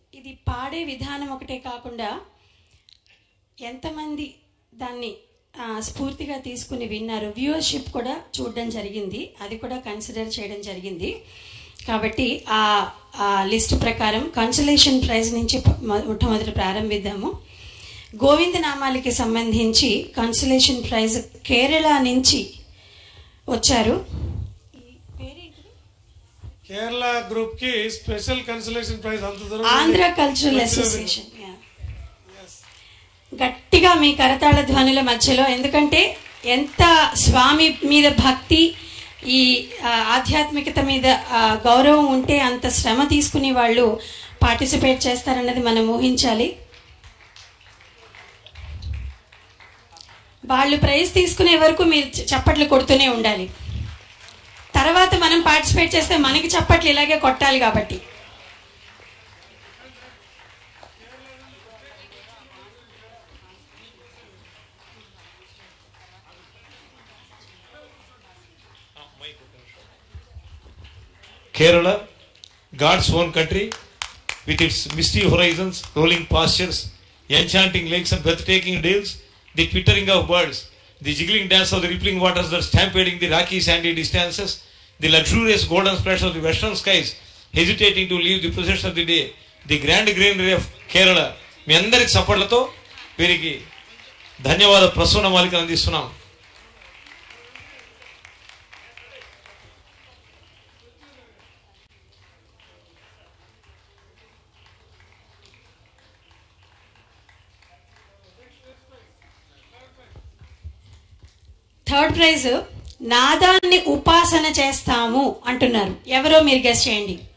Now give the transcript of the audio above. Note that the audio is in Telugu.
ఇది పాడే విధానం ఒకటే కాకుండా ఎంతమంది దాన్ని ఆ, స్ఫూర్తిగా తీసుకుని విన్నారు వ్యూవర్షిప్ కూడా చూడడం జరిగింది అది కూడా కన్సిడర్ చేయడం జరిగింది కాబట్టి ఆ ఆ లిస్ట్ ప్రకారం కన్సలేషన్ ప్రైజ్ నుంచి ప- మొ- మొట్టమొదటి ప్రారంభిద్దాము గోవింద నామాలకి సంబంధించి కన్సలేషన్ ప్రైజ్ కేరళ నుంచి వచ్చారు కేరళ గ్రూప్ కి స్పెషల్ కన్సలేషన్ ప్రైజ్ అంత దూరం ఆంధ్ర కల్చరల్ అసోసియేషన్ గట్టిగా మీ కరతాళ ధ్వనుల మధ్యలో ఎందుకంటే ఎంత స్వామి మీద భక్తి ఈ ఆ, ఆధ్యాత్మికత మీద ఆ, గౌరవం ఉంటే అంత శ్రమ తీసుకుని వాళ్ళు పార్టిసిపేట్ చేస్తారన్నది మనం ఊహించాలి వాళ్ళు ప్రైజ్ తీసుకునే వరకు మీరు చ- చప్పట్లు కొడుతూనే ఉండాలి తర్వాత మనం పార్టిసిపేట్ చేస్తే మనకి చప్పట్లు ఇలాగే కొట్టాలి కాబట్టి Kerala, God's own country, with its misty horizons, rolling pastures, enchanting lakes and breathtaking dales, the twittering of birds, the jiggling dance of the rippling waters that stampeding the rocky sandy distances, the luxurious golden splash of the western skies, hesitating to leave the procession of the day, the grand greenery of Kerala. మీ అందరికి సపోర్ట్లతో వీరికి ధన్యవాద ప్రసూన మాలికలు అందిస్తున్నాం థర్డ్ ప్రైజ్ నాదాన్ని ఉపాసన చేస్తాము అంటున్నారు ఎవరో మీరు గెస్ట్ చేయండి